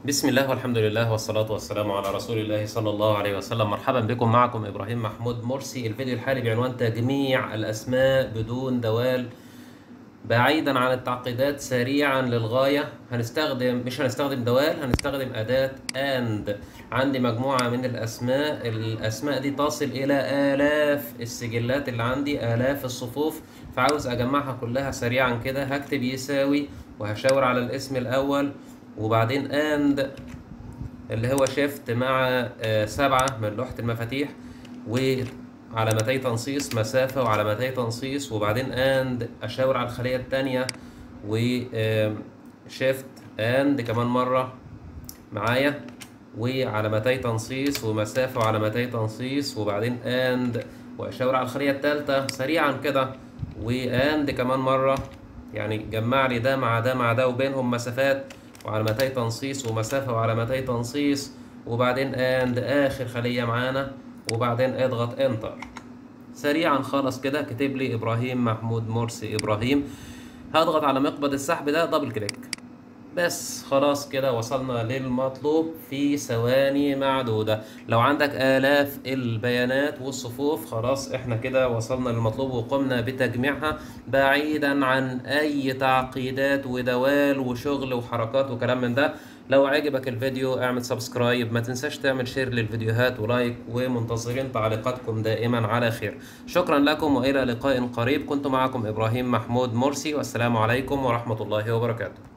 بسم الله والحمد لله والصلاة والسلام على رسول الله صلى الله عليه وسلم مرحبا بكم معكم إبراهيم محمود مرسي الفيديو الحالي بعنوان تجميع الأسماء بدون دوال بعيدا عن التعقيدات سريعا للغاية هنستخدم مش هنستخدم دوال هنستخدم أداة AND عندي مجموعة من الأسماء الأسماء دي تصل إلى آلاف السجلات اللي عندي آلاف الصفوف فعاوز أجمعها كلها سريعا كده هكتب يساوي وهشاور على الاسم الأول وبعدين اند اللي هو شيفت مع آه، سبعة من لوحة المفاتيح وعلامتي تنصيص مسافة وعلامتي تنصيص وبعدين اند أشاور على الخلية التانية وشيفت اند كمان مرة معايا وعلامتي تنصيص ومسافة وعلامتي تنصيص وبعدين اند وأشاور على الخلية التالتة سريعا كده واند كمان مرة يعني جمع لي ده مع ده مع ده وبينهم مسافات وعلامتي تنصيص ومسافة وعلامتي تنصيص وبعدين اند آخر خلية معانا وبعدين اضغط انتر سريعا خالص كده كتب لي إبراهيم محمود مرسي إبراهيم هضغط على مقبض السحب ده دبل كليك بس خلاص كده وصلنا للمطلوب في ثواني معدودة لو عندك آلاف البيانات والصفوف خلاص احنا كده وصلنا للمطلوب وقمنا بتجميعها بعيدا عن أي تعقيدات ودوال وشغل وحركات وكلام من ده لو عجبك الفيديو اعمل سبسكرايب ما تنساش تعمل شير للفيديوهات ولايك ومنتظرين تعليقاتكم دائما على خير شكرا لكم وإلى لقاء قريب كنت معكم إبراهيم محمود مرسي والسلام عليكم ورحمة الله وبركاته